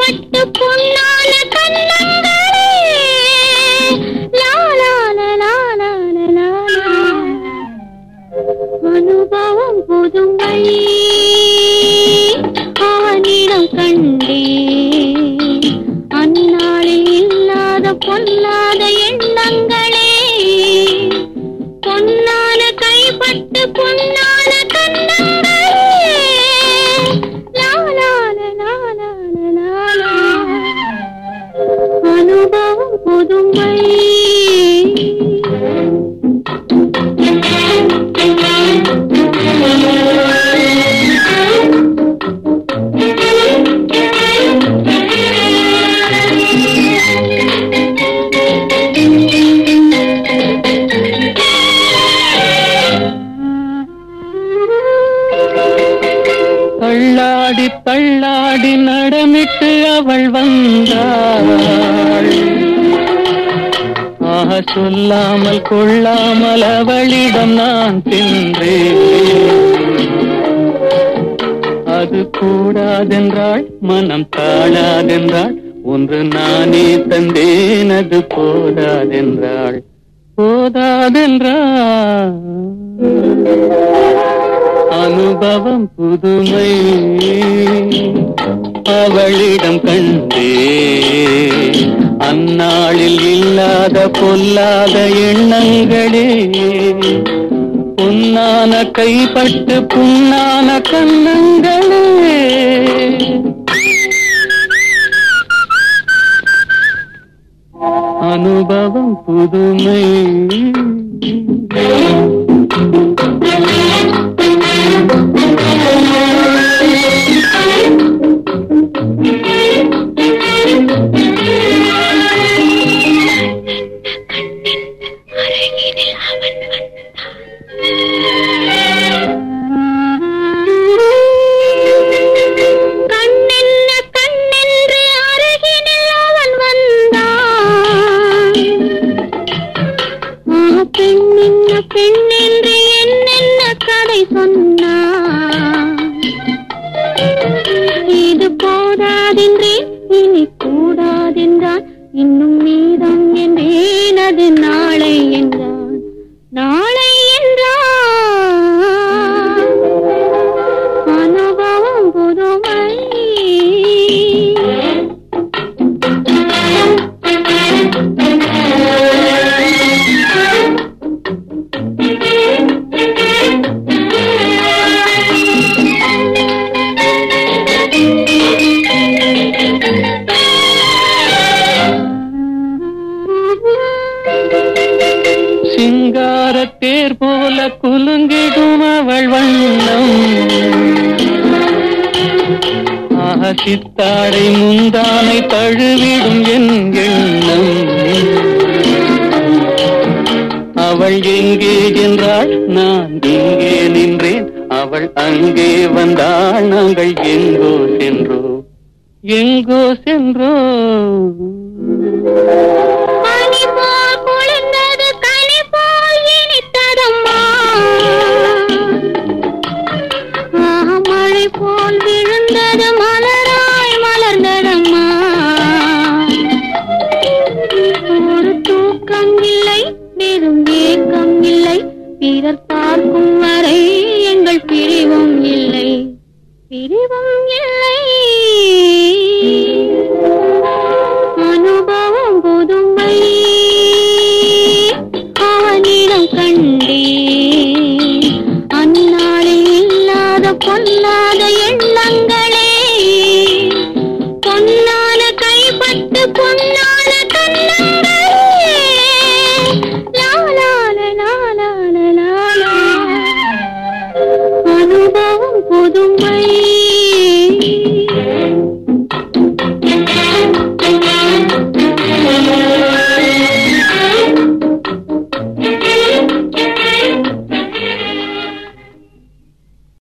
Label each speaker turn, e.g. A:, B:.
A: கைப்பட்டு பொன்னான கண்ணங்களே லா லா லா லா லா லா லா லா. அனுபவம் புதுமை ஆனிடம் கண்டே அந்நாளில் இல்லாத பொல்லாத எண்ணங்களே பொன்னான கைப்பட்டு பொன்னான கண்ணங்களே லா லா லா லா லா லா லா லா. அனுபவம் புதுமை
B: தள்ளாடி தள்ளாடி நடமிட்டு அவள் வந்தாள் ஆக சொல்லாமல் கொள்ளாமல் அவளிடம் நான் சென்றேன் அது கூடாதென்றாள் மனம் தாழாதென்றாள் ஒன்று நானே தந்தேன் அது போதாதென்றாள் போதாதென்றாள் அனுபவம் புதுமை அவளிடம் கண்டே அந்நாளில் இல்லாத பொல்லாத எண்ணங்களே பொன்னான கைப்பட்டு புண்ணான கண்ணங்களே அனுபவம் புதுமை
A: அருகினில் அவன் வந்தான். கண்ணென்ன கண்ணென்று அருகினில் அவன் வந்தான். ஆ, பெண்ணென்ன பெண்ணென்று என்னென்ன கதை சொன்னான் இது போதாதென்றேன் இனி கூடாதென்றான் இன்னும் மீதம் என்றேன் அது நாளை என்றான் நாளை என்றான் அனுபவம் புதுமை
B: சிங்கார தேர் போல குலுங்கிடும் அவள் வண்ணம் ஆக சித்தாடை முந்தானை தழுவிடும் என் எண்ணம் அவள் எங்கே என்றாள் நான் இங்கே நின்றேன் அவள் அங்கே வந்தாள் நாங்கள் எங்கோ சென்றோம் எங்கோ சென்றோம்
A: பனி போல் குளிர்ந்தது கனி போல் இனித்ததம்மா ஆஹா, மழை போல் விழுந்தது மலராய் மலர்ந்ததம்மா ஒரு தூக்கம் இல்லை வெறும் ஏக்கம் இல்லை பிறர் பார்க்கும் வரை எங்கள் பிரிவும் இல்லை பிரிவும் இல்லை